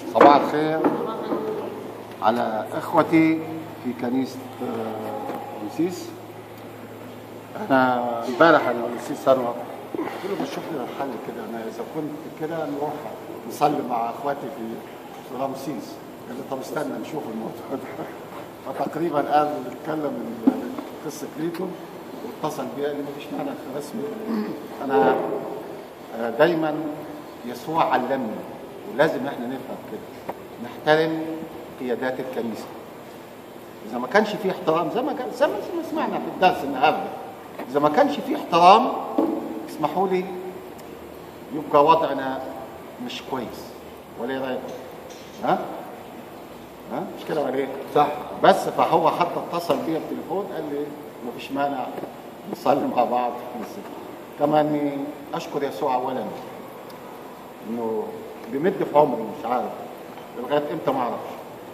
صباح الخير على اخوتي في كنيسه آه، رمسيس انا امبارح انا ورمسيس ثروت قلت له بشوف لنا حل كده انا اذا كنت كده نروح نصلي مع اخواتي في في رمسيس قال لي طب استنى نشوف الموضوع ده فتقريبا قال اتكلم قصه كليتون واتصل بيا قال لي مفيش معنى رسمي انا آه، دايما يسوع علمني ولازم احنا نفهم كده نحترم قيادات الكنيسه اذا ما كانش فيه احترام زي ما كان زي ما زي ما سمعنا في الدرس النهارده اذا ما كانش فيه احترام اسمحوا لي يبقى وضعنا مش كويس ولا ايه رايكم؟ ها؟ ها؟ مش كده ولا ايه؟ صح بس فهو حتى اتصل بيا بالتليفون قال لي مفيش مانع نصلي مع بعض في المسجد كما اني اشكر يسوع اولا انه بيمد في عمري مش عارف لغايه امتى ما اعرفش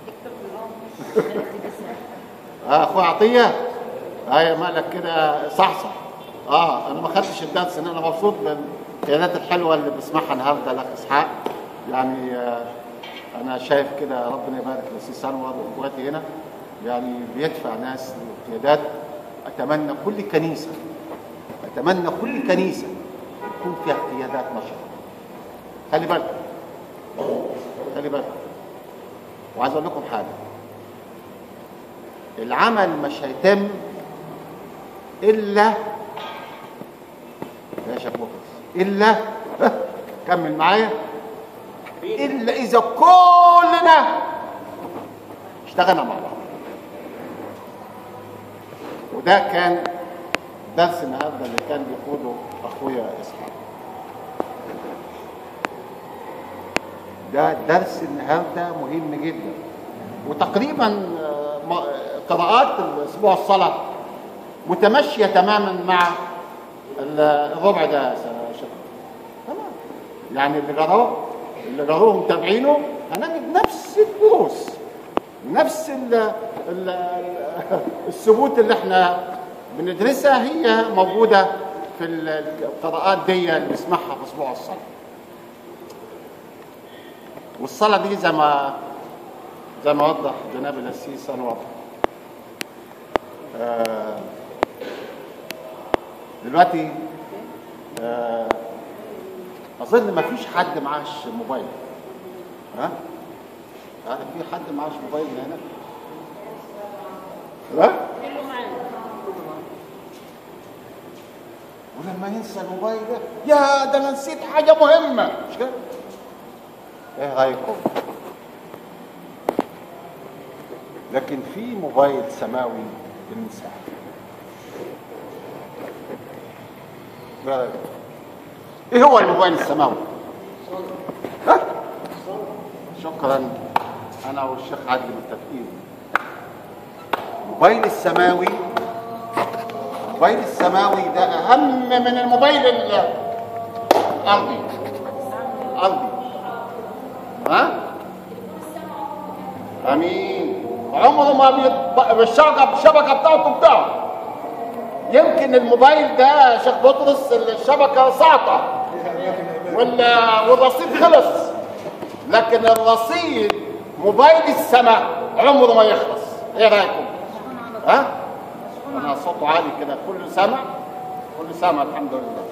اه اخويا عطيه ايوه مالك كده صحصح اه انا ما خدتش الدرس ان انا مبسوط بالقيادات الحلوه اللي بسمعها النهارده الاخ اسحاق يعني آه انا شايف كده ربنا يبارك لسيس انور واخواتي هنا يعني بيدفع ناس للقيادات اتمنى كل كنيسه اتمنى كل كنيسه يكون فيها قيادات نشطه خلي بالكم خلي بالكم وعايز اقول لكم حاجه العمل مش هيتم الا يا شيخ بطرس الا كمل معايا الا اذا كلنا اشتغلنا مع بعض وده كان درس النهارده اللي كان بيقوله اخويا اسحاق ده درس النهارده مهم جدا وتقريبا آه، م- قراءات الاسبوع الصلاه متمشيه تماما مع ال- الربع ده يا شيخ تمام يعني اللي قروه اللي قروه متابعينه هنجد نفس الدروس نفس ال ال الثبوت اللي احنا بندرسها هي موجوده في ال- القراءات دي اللي بنسمعها في اسبوع الصلاه والصلاه دي زي ما زي ما وضح جناب الاسيس انور آه، دلوقتي آه، اظن ما فيش حد معاش موبايل ها يعني في حد معاش موبايل هنا ها ولما ينسى الموبايل ده يا ده انا نسيت حاجه مهمه مش كده ايه رايكم لكن في موبايل سماوي بننساه ايه رايكم ايه هو الموبايل السماوي ها شكرا انا والشيخ عادل متفقين الموبايل السماوي الموبايل السماوي ده اهم من الموبايل ال- الارضي الارضي ها امين عمره ما بيطبق بالشبكه الشبكه بتاعته بتاعه يمكن الموبايل ده يا شيخ بطرس الشبكه ساقطه وال- والرصيد خلص لكن الرصيد موبايل السماء عمره ما يخلص ايه رايكم ها انا صوته عالي كده كله سمع كله سمع الحمد لله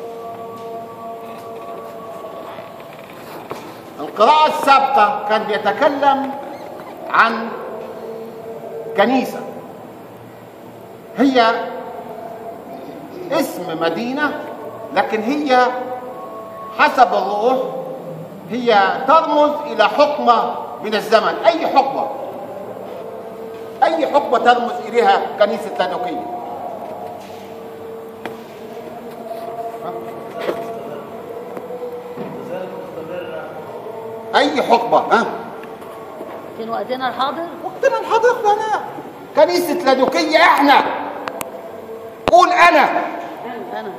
القراءة السابقة كان بيتكلم عن كنيسة هي اسم مدينة لكن هي حسب الروح هي ترمز إلى حكمة من الزمن أي حكمة أي حكمة ترمز إليها كنيسة لادوكية أي حكمة ها في وقتنا الحاضر وقتنا الحاضر هنا كنيسة لادوكية احنا قول انا انا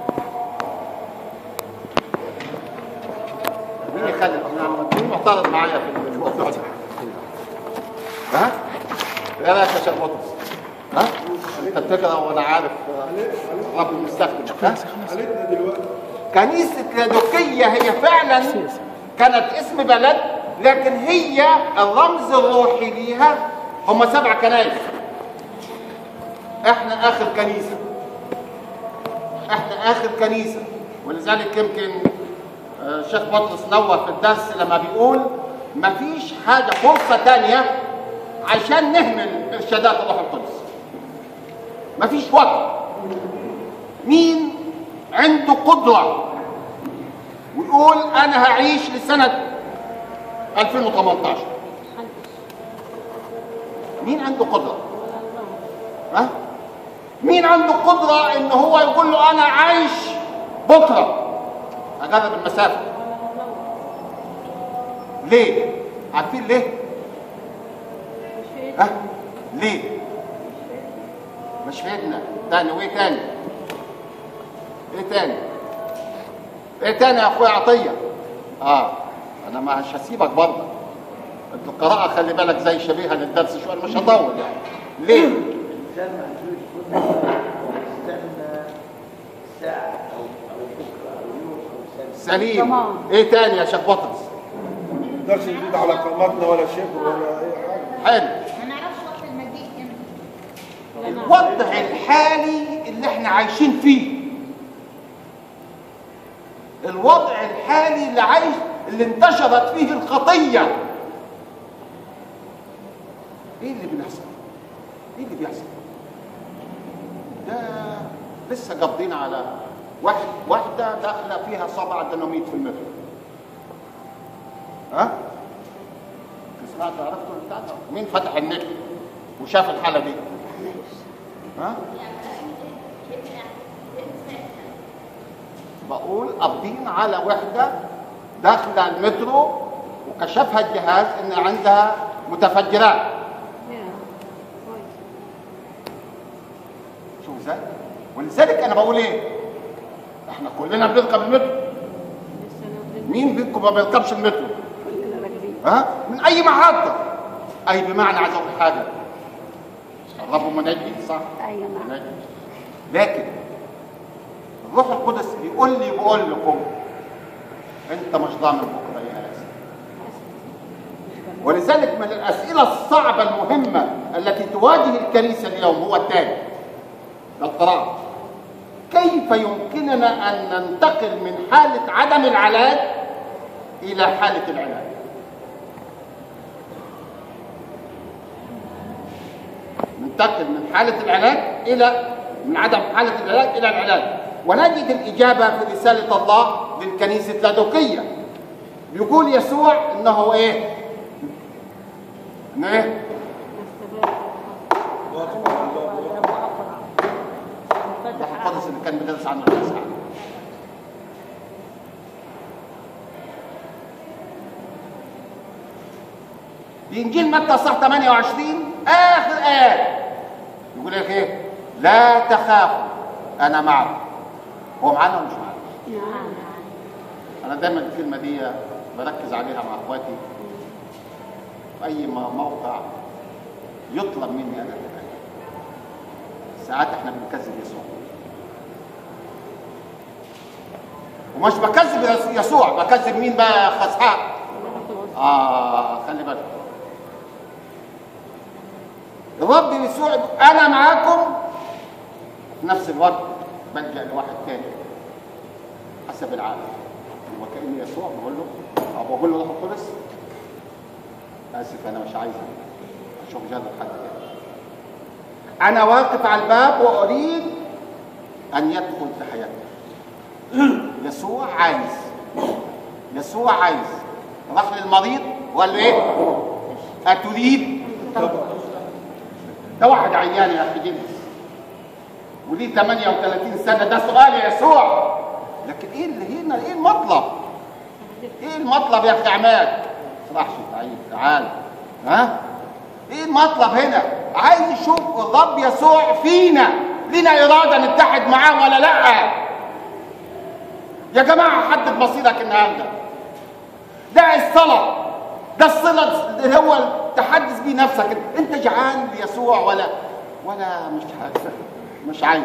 مين يخلي مين معترض معايا في الموضوع ده ها ايه رايك يا شيخ بطرس ها انت بتقرا وانا عارف آه، رب المستخدم ها حالتنا دلوقتي كنيسة لادوكية هي فعلا كانت اسم بلد لكن هي الرمز الروحي ليها هم سبع كنائس احنا اخر كنيسه احنا اخر كنيسه ولذلك يمكن آه، الشيخ بطرس نوه في الدرس لما بيقول مفيش حاجه فرصه تانية عشان نهمل ارشادات الروح القدس مفيش وقت مين عنده قدره ويقول انا هعيش لسنه 2018 مين عنده قدره ها مين عنده قدره ان هو يقول له انا عايش بكره اجرب المسافه ليه عارفين ليه ها ليه مش فايدنا تاني وايه تاني ايه تاني ايه تاني يا اخويا عطيه اه انا مش هسيبك برضه انت القراءه خلي بالك زي شبيهه للدرس شويه أنا مش هطول يعني ليه الإنسان ما عندوش قدرة يستنى ساعة أو أو بكرة أو يوم أو سنة سليم تمام. ايه تاني يا شيخ بطرس ما نقدرش نزيد على قاماتنا ولا شبر ولا اي حاجه حلو ما نعرفش وقت المجيء امتى الوضع الحالي اللي احنا عايشين فيه الوضع الحالي اللي عايش اللي انتشرت فيه الخطية ايه اللي بيحصل ايه اللي بيحصل ده لسه قابضين على واحد واحدة داخلة فيها سبعة ديناميت في المترو ها سمعت عرفتوا البتاع ده؟ مين فتح النت وشاف الحالة دي ها بقول قابضين على وحدة داخلة المترو وكشفها الجهاز ان عندها متفجرات شوف ازاي ولذلك انا بقول ايه احنا كلنا بنركب المترو مين منكم ما بيركبش المترو ها من اي محطه اي بمعنى عايز اقول حاجه الرب منجي صح ايوه نعم منجي لكن الروح القدس بيقول لي بقول لكم انت مش ضامن بكره يا اسف ولذلك من الاسئله الصعبه المهمه التي تواجه الكنيسه اليوم هو التالي القراءه كيف يمكننا ان ننتقل من حاله عدم العلاج الى حاله العلاج ننتقل من حالة العلاج إلى من عدم حالة العلاج إلى العلاج ونجد الإجابة في رسالة الله للكنيسة لادوكية بيقول يسوع إنه إيه؟ إنه إيه؟ الروح القدس اللي كان بيدرس عنه الناس في انجيل متى صح 28 اخر ايه يقول لك ايه لا تخافوا انا معكم هو معانا ولا مش معانا انا دايما الكلمه دي بركز عليها مع اخواتي في اي م- موقع يطلب مني انا الكلام ساعات احنا بنكذب يسوع ومش بكذب يس- يسوع بكذب مين بقى يا اخ اسحاق اه خلي بالك الرب يسوع يقول انا معاكم في نفس الوقت بلجا لواحد تاني حسب العالم وكأن يسوع بقول له او بقول له روح القدس اسف انا مش عايز اشوف جاد حد تاني انا واقف على الباب واريد ان يدخل في حياتي يسوع عايز يسوع عايز راح للمريض وقال له ايه اتريد ده واحد عيان يا اخي جنس وليه 38 سنه ده سؤال يا يسوع لكن ايه اللي هنا ايه المطلب ايه المطلب يا اخي عماد صلاح تعيد تعال ها ايه المطلب هنا عايز يشوف الرب يسوع فينا لنا اراده نتحد معاه ولا لا يا جماعه حدد مصيرك النهارده ده الصلاه ده الصله اللي هو تحدث بيه نفسك انت جعان ليسوع ولا ولا مش عايز مش عايز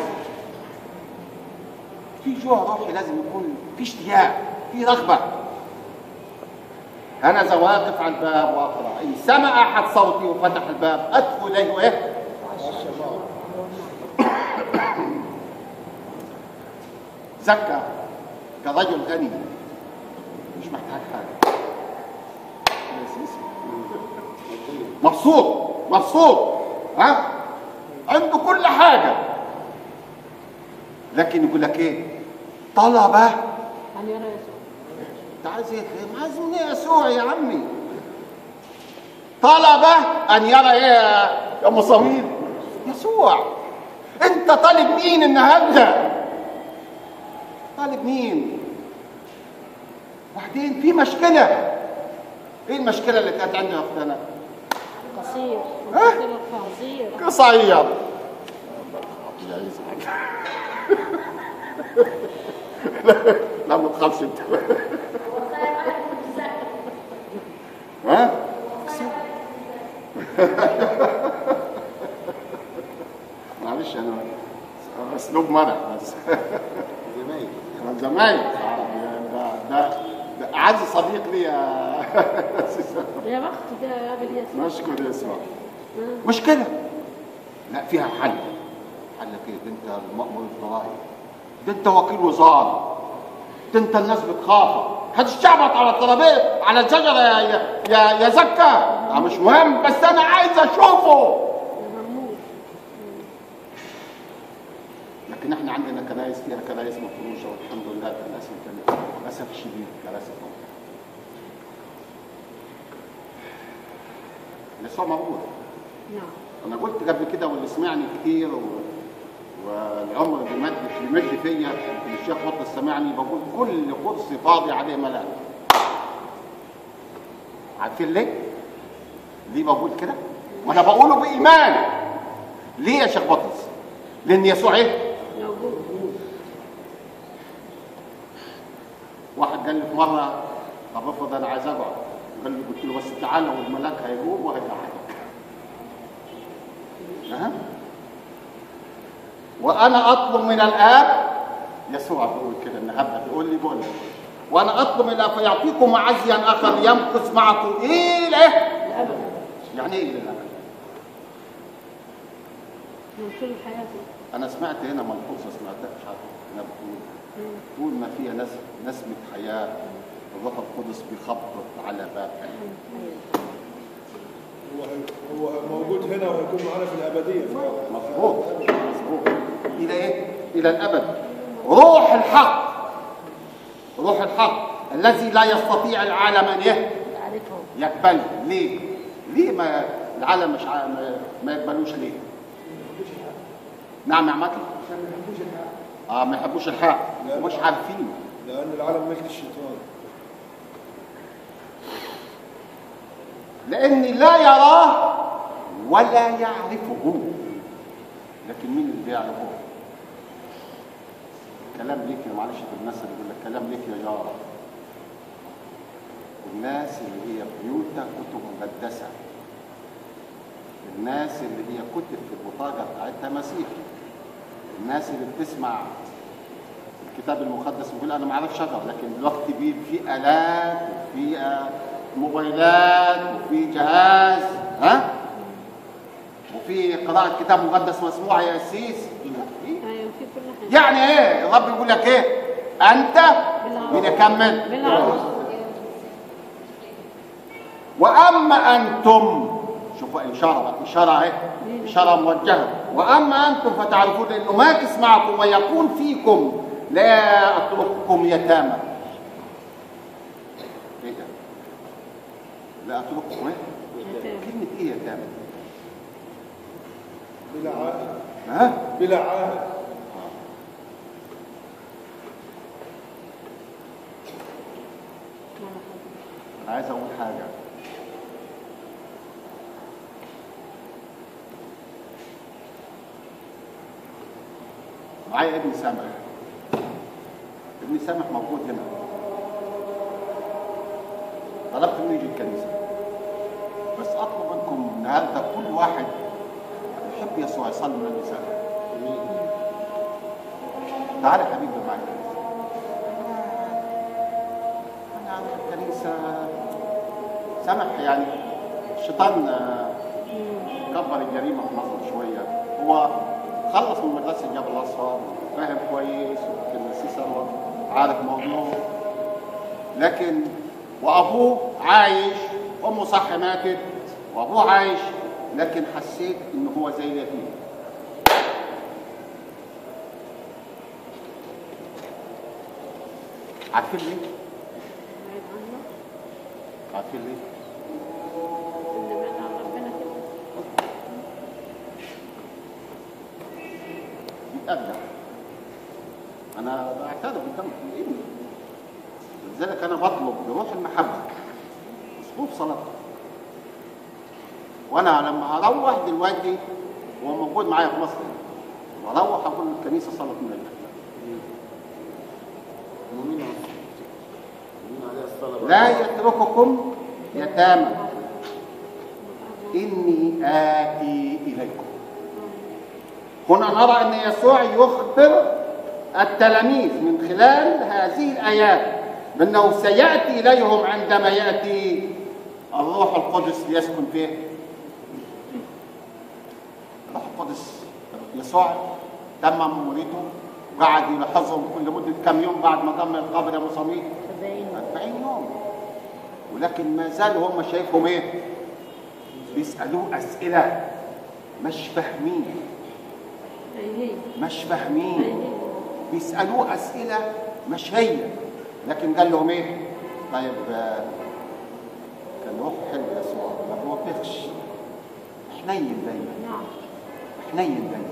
في جوع روحي لازم يكون في اشتياق في رغبه انا واقف على الباب واقرا ان سمع احد صوتي وفتح الباب ادخل اليه وايه زكى كرجل غني مش محتاج حاجه يا سيسي. مبسوط مبسوط ها عنده كل حاجه لكن يقول لك ايه طلبه أن يرى يسوع انت عايز ايه ما عايز ايه يسوع يا عمي طلب ان يرى ايه يا- يا مصامير يسوع انت طالب مين النهارده طالب مين وبعدين في مشكله ايه المشكله اللي كانت عندي يا اختنا قصير ها؟ قصير قصير لا ما تخافش انت ها معلش انا اسلوب مرح بس زمايل زمايل ده ده ده اعز صديق لي يا يا بخت ده يا ابن يسوع نشكر يسوع مشكلة لا فيها حل حل كده ده انت المأمور الضرائب ده انت وكيل وزارة ده انت الناس بتخافك هتشعبط على الترابيزة على الشجرة يا يا يا, يا زكا آه مش مهم بس انا عايز اشوفه لكن احنا عندنا كنايس فيها كنايس مفروشة والحمد لله كنايس الكنيسة للأسف الشديد كنايس مفروشة يسوع موجود نعم انا قلت قبل كده واللي سمعني كتير و... والعمر بيمد بيمد فيا يمكن الشيخ بطل سمعني بقول كل كرسي فاضي عليه ملاك عارفين ليه؟ ليه بقول كده؟ وانا بقوله بايمان ليه يا شيخ بطرس؟ لان يسوع ايه؟ موجود واحد قال لي في مره طب افرض انا عايز اقعد قال لي قلت له بس تعالى والملاك هيقوم وهيقعدك أه؟ وانا اطلب من الاب يسوع بيقول كده النهارده بيقول لي بقول لك وانا اطلب من الاب فيعطيكم معزيا اخر يمكث معكم الى الابد يعني ايه الى الابد؟ من كل حياته انا سمعت هنا ملحوظه سمعتها مش عارف انا بتقول طول ما فيها نس نسمه حياه الروح القدس بيخبط على باب قلبي هو هو موجود هنا وهيكون معانا في الابديه مظبوط مظبوط الى ايه؟ الى الابد روح الحق روح الحق الذي لا يستطيع العالم ان إيه؟ يعرفه يقبله ليه؟ ليه ما العالم مش ع... ما- ما يقبلوش ليه؟ نعم يا عمتي؟ اه ما يحبوش الحق لا. مش عارفين لان العالم ملك الشيطان لاني لا يراه ولا يعرفه لكن مين اللي بيعرفه كلام ليك يا معلش في الناس اللي بيقول لك كلام ليك يا جاره الناس اللي هي بيوتها كتب مقدسه الناس اللي هي كتب في البطاقه بتاعتها مسيح الناس اللي بتسمع الكتاب المقدس بيقول انا ما اعرفش اقرا لكن دلوقتي بي في الات وفي آه، موبايلات وفي جهاز ها وفي قراءة كتاب مقدس مسموعة يا سيس ايوه في كل حاجه يعني ايه الرب يقول لك ايه انت مين يكمل بالعروس واما انتم شوفوا الاشاره بقى اشاره اهي اشاره موجهه واما انتم فتعرفون انه ماكس معكم ويكون فيكم لا اترككم يتامى ايه ده؟ لا اترككم ايه؟ يتامى. كلمه ايه يتامى؟ بلا عاهد ها؟ بلا عاهد انا عايز اقول حاجه معايا ابن سامح ابن سامح موجود هنا طلبت انه يجي الكنيسه بس اطلب منكم النهارده كل واحد يحب يسوع يصلي من ابن سامح تعالى يا حبيبي معايا الكنيسه انا عارف الكنيسه سامح يعني الشيطان آه، كبر الجريمه في مصر شويه هو خلص من مدرسه جبل الاصفر فاهم كويس وكان السيسي عارف موضوع لكن وابوه عايش امه صح ماتت وابوه عايش لكن حسيت ان هو زي اليتيم عارفين ليه؟ بعيد عنه عارفين ليه؟ اللي بعيد عن ربنا كده يتأبدع أنا بعترف قدام ابني لذلك أنا بطلب بروح المحبة أسلوب صلاة وأنا لما هروح دلوقتي هو موجود معايا في مصر وأروح أقول الكنيسة صلاة من أجلك ومين ومين عليها الصلاة لا يترككم يتامى إني آتي إليكم هنا نرى أن يسوع يخبر التلاميذ من خلال هذه الآيات بأنه سيأتي إليهم عندما يأتي الروح القدس ليسكن فيه الروح القدس يسوع تمم مولده وقعد يلاحظهم كل مدة كم يوم بعد ما تم القبر يا مصامير سبعين 40 يوم ولكن ما زالوا هم شايفهم ايه بيسألوه أسئلة مش فاهمين هي هي مش هي فاهمين هي بيسألوه أسئلة مش هي لكن قال لهم ايه طيب آه، كان روح حلو يسوع ما بيوبخش حنين دايما نعم حنين دايما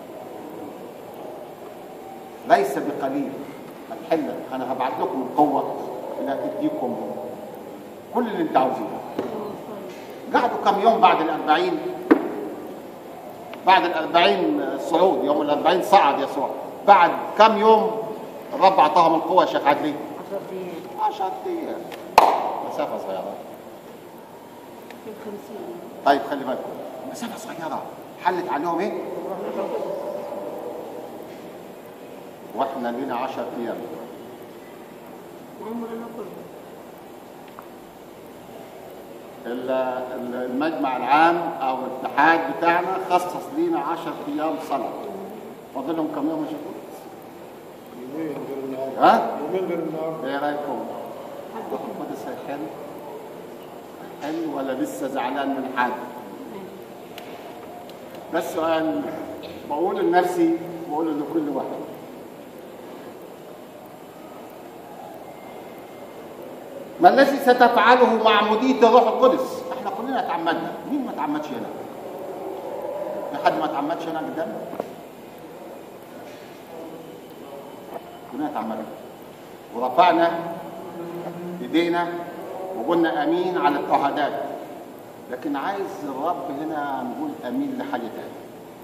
ليس بقليل الحلة انا هبعت لكم القوة اللي هتديكم كل اللي انت عاوزينه قعدوا كم يوم بعد الأربعين بعد الأربعين صعود يوم الأربعين صعد يسوع بعد كم يوم الرب أعطاهم القوة يا شيخ عدلي 10 ايام عشرة أيام مسافة صغيرة في الخمسين طيب خلي بالكم مسافة صغيرة حلت عليهم ايه؟ واحنا لينا 10 ايام عمرنا كله ال- ال- المجمع العام او الاتحاد بتاعنا خصص لينا 10 ايام صلاه فاضلهم كم يوم يا شيخ يومين غير النهارده ها يومين غير النهارده ايه رايكم روح القدس هيحل هيحل ولا لسه زعلان من حد ده السؤال بقول لنفسي بقول لكل واحد ما الذي ستفعله مع مدية الروح القدس؟ احنا كلنا اتعمدنا، مين ما اتعمدش هنا؟ في حد ما اتعمدش هنا قدامنا؟ كلنا اتعمدنا ورفعنا ايدينا وقلنا امين على التوحدات لكن عايز الرب هنا نقول امين لحاجه تانية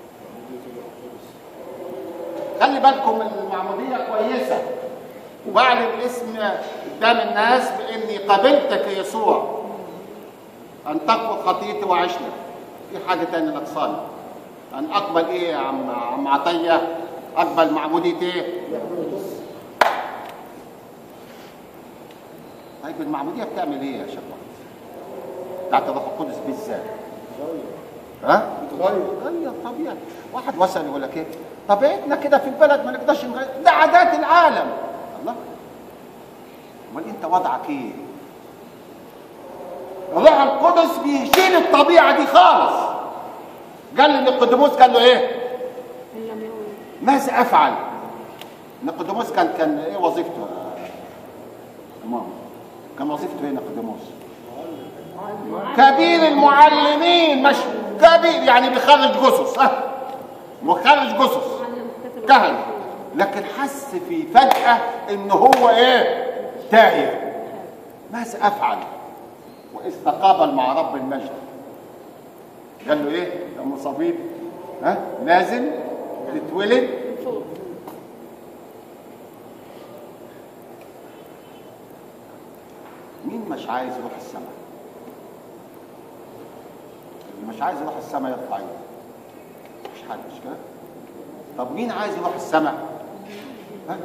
خلي بالكم المعموديه كويسه وبعلن اسم قدام الناس باني قبلتك يا يسوع ان تقوى خطيتي وعشنا في حاجه تانية نقصاني ان اقبل ايه يا عم عم عطيه اقبل معموديه ايه طيب المعموديه بتعمل ايه يا شيخ محمد؟ بتاعت الروح القدس بالذات ها؟ بتغير غير طبيعي واحد وصل يقول لك ايه طبيعتنا كده في البلد ما نقدرش نغير ده عادات العالم الله امال انت وضعك ايه الروح القدس بيشيل الطبيعه دي خالص قال لنيقوديموس قال له ايه إن لم يقول ماذا افعل نيقوديموس كان كان ايه وظيفته يا امام كان وظيفته ايه نيقوديموس كبير المعلمين مش كبير يعني بيخرج جثث ها مخرج جثث معلم كتب كهنة لكن حس في فجأة ان هو ايه تايه ماذا افعل واذ تقابل مع رب المجد قال له ايه يا مصابيب ها لازم تتولد فوق مين مش عايز يروح السماء اللي مش عايز يروح السماء يرفع ايده مش حد مش كده طب مين عايز يروح السماء ها؟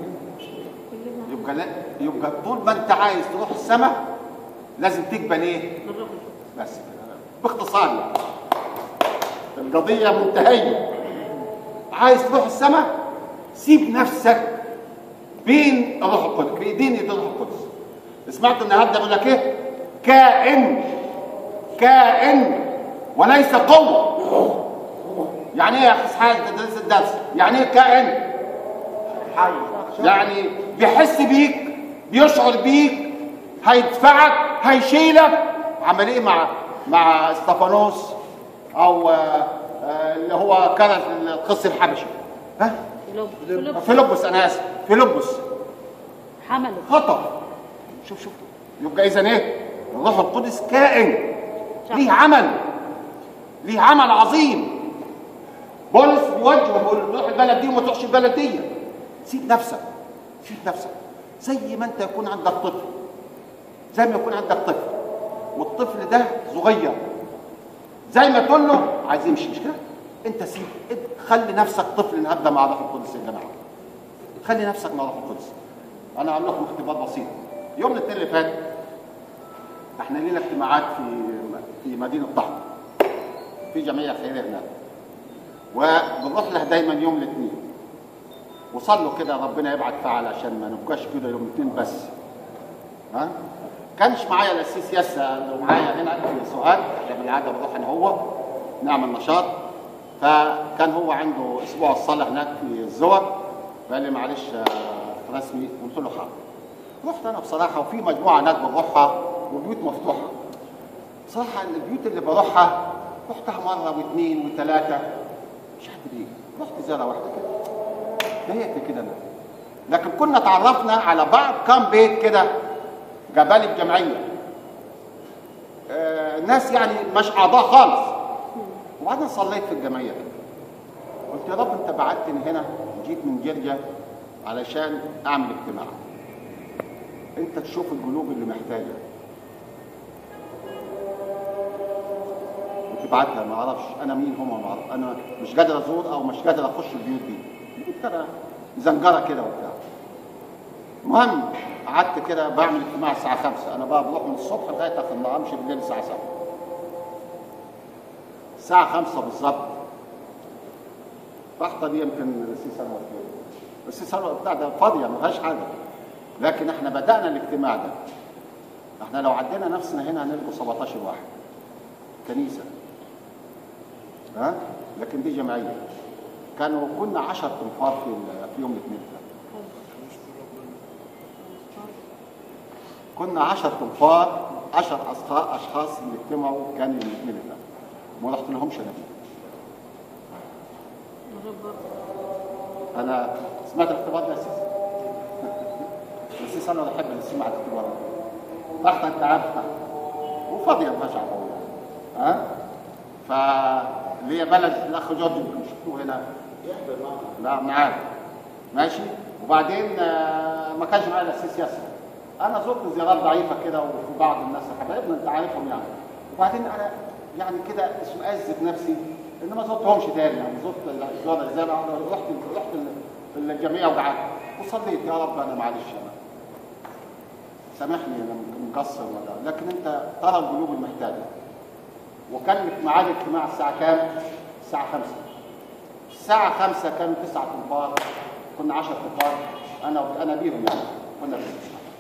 كلنا يبقى لا يبقى طول ما انت عايز تروح السماء لازم تقبل ايه الروح بس كده باختصار يعني القضيه منتهيه عايز تروح السماء سيب نفسك بين الروح القدس بايدين يد الروح القدس سمعت النهارده بيقول لك ايه كائن كائن وليس قوه يعني ايه يا اخي اسحاق ده لسه الدرس يعني ايه كائن يعني بيحس بيك بيشعر بيك هيدفعك هيشيلك عمل ايه مع مع استفانوس او آه، آه، اللي هو كان القس الحبشي ها فيلب فيلب فيلبس انا اسف فيلبس حمله خطر شوف شوف يبقى اذا ايه الروح القدس كائن ليه عمل ليه عمل عظيم بولس بيوجه بيقول روح البلد دي وما تروحش البلد دي سيب نفسك سيب نفسك زي ما انت يكون عندك طفل زي ما يكون عندك طفل والطفل ده صغير زي ما تقول له عايز يمشي مش كده انت سيب انت خلي نفسك طفل النهارده مع الروح القدس يا جماعه خلي نفسك مع الروح القدس انا هعمل لكم اختبار بسيط يوم الاثنين اللي فات احنا لينا اجتماعات في في مدينه طحن في جمعيه خيريه هناك وبنروح لها دايما يوم الاثنين وصلوا كده ربنا يبعت فعل عشان ما نبقاش كده يوم الاثنين بس ها كانش معايا الاسيس ياسا اللي معايا هنا في سوهاج احنا بالعاده بنروح انا هو نعمل نشاط فكان هو عنده اسبوع الصلاه هناك في الزور فقال لي معلش آه، رسمي قلت له حاضر رحت انا بصراحه وفي مجموعه هناك بنروحها وبيوت مفتوحه بصراحه البيوت اللي بروحها رحتها مره واثنين وثلاثه مش عارف ليه رحت زياره واحده كده ضايقت كده انا لكن كنا تعرفنا على بعض كام بيت كده جبال الجمعيه آه ناس يعني مش اعضاء خالص وبعدين صليت في الجمعيه كده قلت يا رب انت بعتني هنا جيت من جرجا علشان اعمل اجتماع انت تشوف القلوب اللي محتاجه وتبعتها ما اعرفش انا مين هم ما اعرف انا مش قادر ازور او مش قادر اخش البيوت دي قلت انا زنجره كده وبتاع المهم قعدت كده بعمل اجتماع الساعه 5 انا بقى بروح من الصبح لغايه اخر النهار امشي بالليل الساعه 7 الساعه 5 بالظبط الفحطه دي يمكن السي سلوى السي سلوى بتاع ده فاضيه ما فيهاش حاجه لكن احنا بدانا الاجتماع ده احنا لو عدينا نفسنا هنا هنلقوا 17 واحد كنيسه ها لكن دي جمعيه كانوا كنا 10 تنفار في ال- في يوم الاثنين ده كنا 10 تنفار 10 أصخا- اشخاص اللي اجتمعوا كان يوم الاثنين ده ما رحت لهمش انا انا سمعت الاختبار ده يا سيسي السيسي انا بحب اسمع الاختبارات تحت انت عارف تحت وفاضيه ما فيهاش عفويه ها فليا بلد الاخ جورج اللي شفتوه هنا لا معاك ماشي وبعدين آه، ما كانش معايا الاسيس ياسر انا زرت زيارات ضعيفه كده وفي بعض الناس حبايبنا انت عارفهم يعني وبعدين انا يعني كده اسم اذب نفسي ان ما زرتهمش تاني يعني زرت الزياره زي ما رحت رحت الجمعيه وقعدت وصليت يا رب انا معلش انا سامحني انا مقصر ولا لكن انت ترى القلوب المحتاجه وكان معاد اجتماع الساعه كام؟ الساعه 5 الساعه 5 كانوا تسعة تنفار كنا 10 تنفار انا انا بيهم يعني كنا بيهم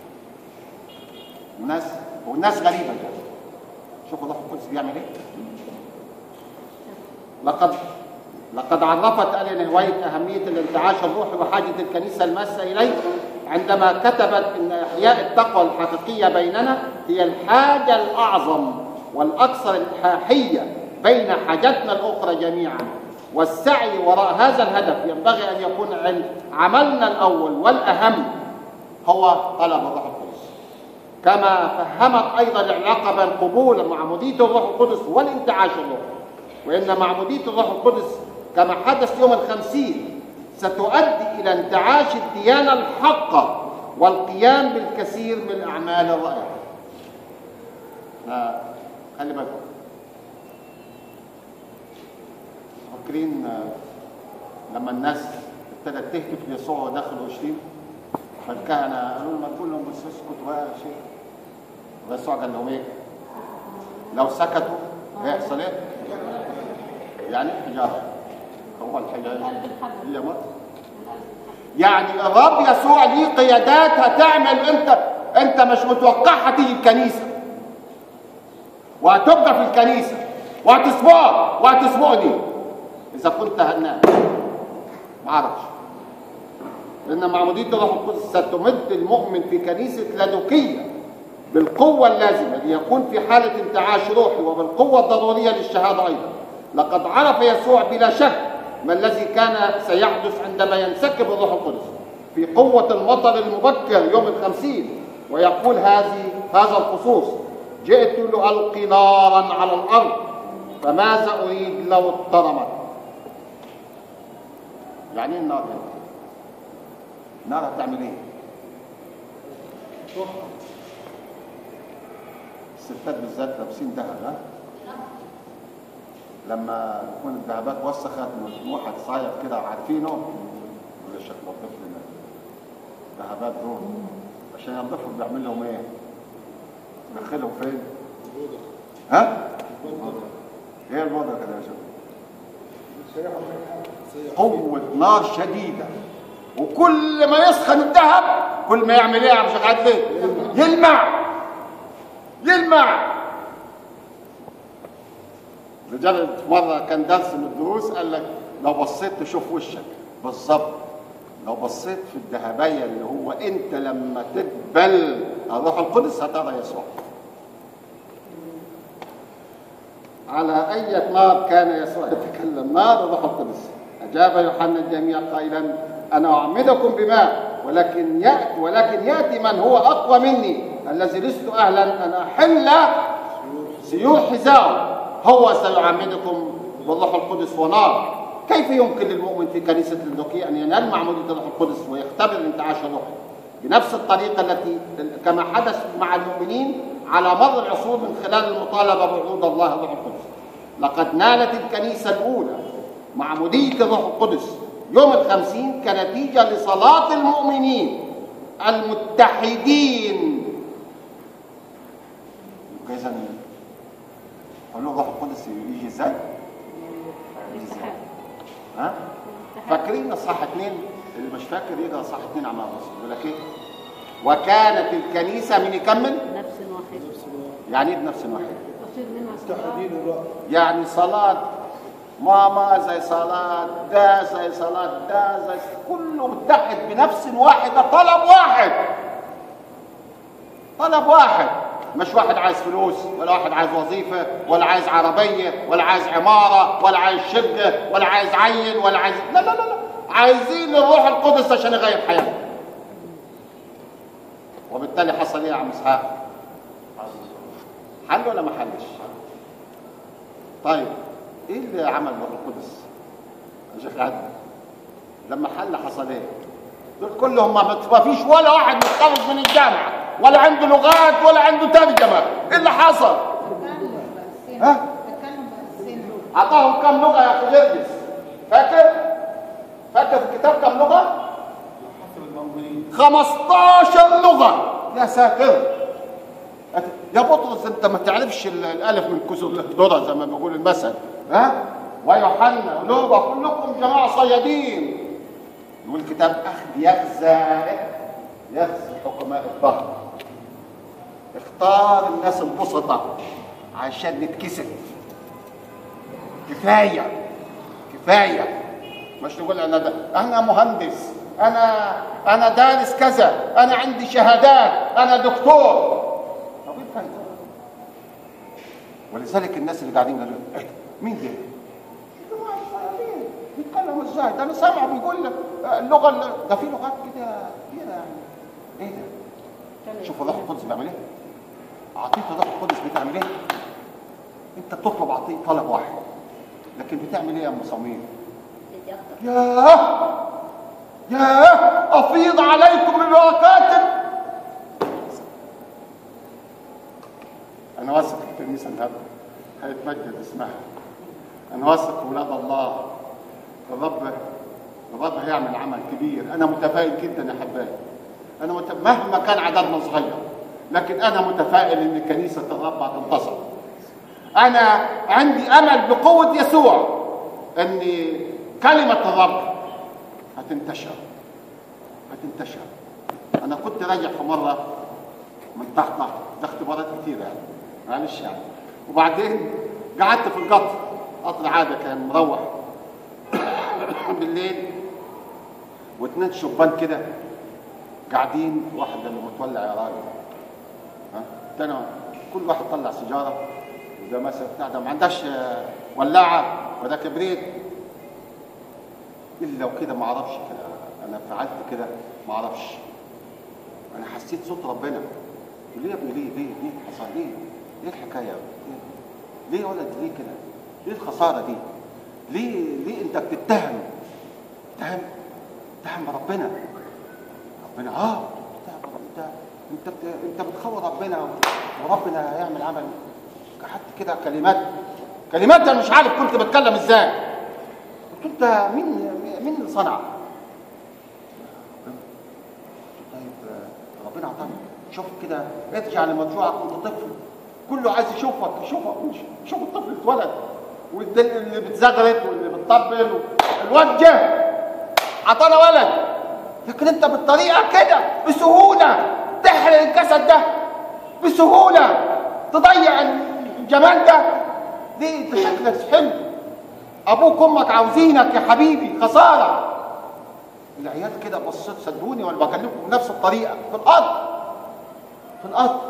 الناس والناس غريبه كده شوفوا الروح القدس بيعمل ايه لقد لقد عرفت ألين وايت أهمية الانتعاش الروحي وحاجة الكنيسة الماسة إليه عندما كتبت أن إحياء التقوى الحقيقية بيننا هي الحاجة الأعظم والأكثر إلحاحية بين حاجتنا الأخرى جميعا والسعي وراء هذا الهدف ينبغي أن يكون عند عملنا الأول والأهم هو طلب الروح القدس كما فهمت أيضا العلاقة بين قبول معمودية الروح القدس والانتعاش الروحي وإن معمودية الروح القدس كما حدث يوم الخمسين ستؤدي إلى انتعاش الديانة الحقة والقيام بالكثير من الأعمال الرائعة آه، خلي بالكم فاكرين آه، لما الناس ابتدت تهتف ليسوع ودخلوا 20 فالكهنة قالوا لهم كلهم بس اسكتوا بقى يا شيخ ويسوع قال لهم ايه؟ لو سكتوا هيحصل ايه؟ يعني حجاره هو الحجاره هي مصر يعني الرب يسوع ليه قيادات هتعمل انت انت مش متوقعها تيجي الكنيسه وهتبقى في الكنيسه وهتسبقك وهتسبقني اذا كنت هنام ما اعرفش لان معموديه الروح القدس ستمد المؤمن في كنيسه لادوكيه بالقوه اللازمه ليكون في حاله انتعاش روحي وبالقوه الضروريه للشهاده ايضا لقد عرف يسوع بلا شك ما الذي كان سيحدث عندما ينسكب الروح القدس في قوة المطر المبكر يوم الخمسين ويقول هذه هذا الخصوص جئت لألقي نارا على الأرض فماذا أريد لو اضطرمت يعني ايه النار يعني؟ النار هتعمل ايه؟ الستات بالذات لابسين ذهب ها؟ لما تكون الذهبات وسخت واحد صاير كده عارفينه يقول الشيخ نظف لنا الذهبات دول عشان ينظفوا بيعمل لهم ايه؟ يدخلهم فين؟ ها؟ ايه الوضع كده يا شيخ؟ قوة نار شديدة وكل ما يسخن الذهب كل ما يعمل ايه يا عم شيخ عدلي؟ يلمع يلمع لدرجة مرة كان درس من الدروس قال لك لو بصيت تشوف وشك بالظبط لو بصيت في الذهبية اللي هو انت لما تقبل الروح القدس هترى يسوع على أي نار كان يسوع يتكلم نار الروح القدس أجاب يوحنا الجميع قائلا أنا أعمدكم بماء ولكن يأتي ولكن يأتي من هو أقوى مني الذي لست أهلا أن أحل سيور حذاءه هو سيعمدكم بالروح القدس ونار كيف يمكن للمؤمن في كنيسة اللوكية أن ينال معمودية الروح القدس ويختبر الانتعاش الروحي بنفس الطريقة التي كما حدث مع المؤمنين على مر العصور من خلال المطالبة بعروض الله الروح القدس لقد نالت الكنيسة الأولى معمودية الروح القدس يوم الخمسين كنتيجة لصلاة المؤمنين المتحدين إذا قول له الروح القدس يجي ازاي؟ يجي ازاي؟ ها؟ فاكرين اصحاح اثنين اللي مش فاكر يقرا اصحاح اثنين عمال الرسول يقول لك ايه؟ وكانت الكنيسه من يكمل؟ نفس واحد يعني ايه بنفس واحد؟ تصير منها صلاة تحديد الرأي يعني صلاة ماما زي صلاة ده زي صلاة ده زي كله متحد بنفس واحدة طلب واحد طلب واحد مش واحد عايز فلوس ولا واحد عايز وظيفة ولا عايز عربية ولا عايز عمارة ولا عايز شقة ولا عايز عيل ولا عايز لا لا لا, لا. عايزين الروح القدس عشان يغير حياتنا وبالتالي حصل ايه يا عم اسحاق؟ حل ولا ما حلش؟ طيب ايه اللي عمل الروح القدس؟ يا شيخ عدل لما حل حصل ايه؟ دول كلهم ما ما فيش ولا واحد متخرج من الجامعه ولا عنده لغات ولا عنده ترجمه ايه اللي حصل؟ تكلم بألسنة ها؟ تكلم بألسنة اعطاهم كم لغه يا اخي جرجس؟ فاكر؟ فاكر في الكتاب كم لغه؟ 15 لغه يا ساتر يا بطرس انت ما تعرفش ال- الالف من كسر الذره زي ما بيقول المثل ها ويوحنا ولوبا كلكم جماعه صيادين يقول الكتاب اخذ يغزى يغزى حكماء الظهر اختار الناس البسطة عشان نتكسف كفايه كفايه مش تقول انا ده انا مهندس انا انا دارس كذا انا عندي شهادات انا دكتور طب ايه الفايده ولذلك الناس اللي قاعدين قالوا ايه ده؟ مين ده؟ جماعة إسرائيليين. بيتكلموا ازاي؟ ده انا سامع بيقول لك آه، اللغه اللي- ده في لغات كده كده يعني ايه ده؟ شوف الروح القدس بيعمل ايه؟ عطيت الروح القدس بتعمل ايه؟ انت بتطلب عطيه طلب واحد لكن بتعمل ايه يا ام صميم؟ ياه ياه افيض عليكم البركات انا واثق في الكنيسه النهارده هيتمجد اسمها انا واثق في ولاد الله الرب الرب هيعمل عمل كبير انا متفائل جدا يا حبايبي انا مت... مهما كان عددنا صغير لكن انا متفائل ان كنيسه الرب هتنتصر انا عندي امل بقوه يسوع ان كلمه الرب هتنتشر هتنتشر انا كنت راجع في مره من تحت ده اختبارات كتير يعني معلش يعني وبعدين قعدت في القطر قطر عاده كان مروح بالليل واتنين شبان كده قاعدين واحد قال له متولع يا راجل ها تاني كل واحد طلع سيجاره وده مثلا بتاع ده ما عندهاش آه، ولاعه وده كبريت الا وكده ما اعرفش كده انا فعلت كده ما اعرفش انا حسيت صوت ربنا قلت ليه يا ابني ليه ليه ليه حصل ليه ليه الحكايه ليه, ليه يا ولد ليه كده ليه الخساره دي ليه ليه انت بتتهم تهم تهم ربنا ربنا اه بتتهم انت انت بت... انت بتخوض ربنا وربنا هيعمل عمل حتى كده كلمات كلمات انا مش عارف كنت بتكلم ازاي قلت انت مين مين اللي صنع طيب آه، ربنا عطاك شوف كده ارجع لمرجوعك وانت طفل كله عايز يشوفك يشوفك شوف الطفل اتولد والدل اللي بتزغرت واللي بتطبل الواد جه عطانا ولد لكن انت بالطريقه كده بسهوله تحرق الجسد ده بسهوله تضيع الجمال ده ليه انت شكلك حلو ابوك وامك عاوزينك يا حبيبي خساره العيال كده بصيت صدقوني وانا بكلمكم بنفس الطريقه في الارض في الارض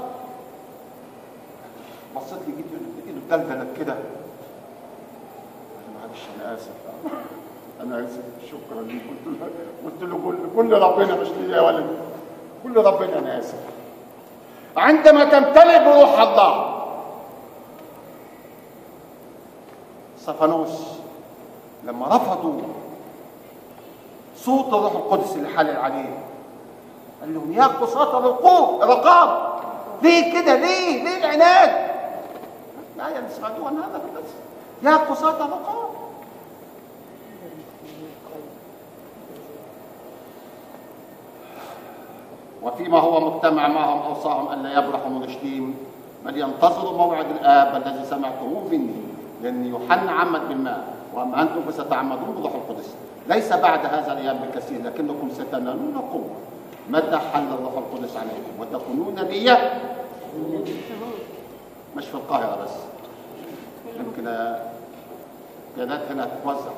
بصيت لي جيت ايده اتدلدلت كده قال لي معلش انا اسف انا اسف شكرا ليك قلت له قلت له قول قول لربنا مش لي يا ولد قول لربنا انا اسف عندما تمتلئ بروح الله صفانوس لما رفضوا صوت الروح القدس اللي حلل عليه قال لهم يا قصاة الرقوب الرقاب ليه كده ليه ليه العناد لا يسمعون هذا بس يا قصاة الرقاب وفيما هو مجتمع معهم اوصاهم الا يبرحوا من رشدهم بل ينتظروا موعد الاب الذي سمعتموه مني لان يوحنا عمد بالماء واما انتم فستعمدون بروح القدس ليس بعد هذا الايام بكثير لكنكم ستنالون قوه متى حل الروح القدس عليكم وتكونون لي مش في القاهره بس يمكن كانت هنا تتوزع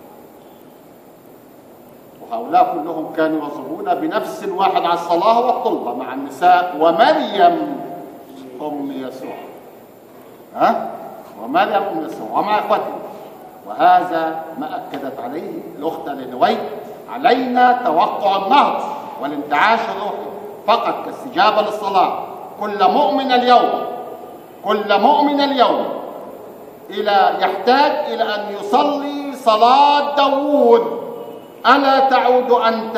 وهؤلاء كلهم كانوا يواظبون بنفس واحد على الصلاة والطلبة مع النساء ومريم أم يسوع ها ومريم أم يسوع ومع إخوته وهذا ما أكدت عليه الأخت لنوي علينا توقع النهض والانتعاش الروحي فقط كاستجابة للصلاة كل مؤمن اليوم كل مؤمن اليوم إلى يحتاج إلى أن يصلي صلاة داوود ألا تعود أنت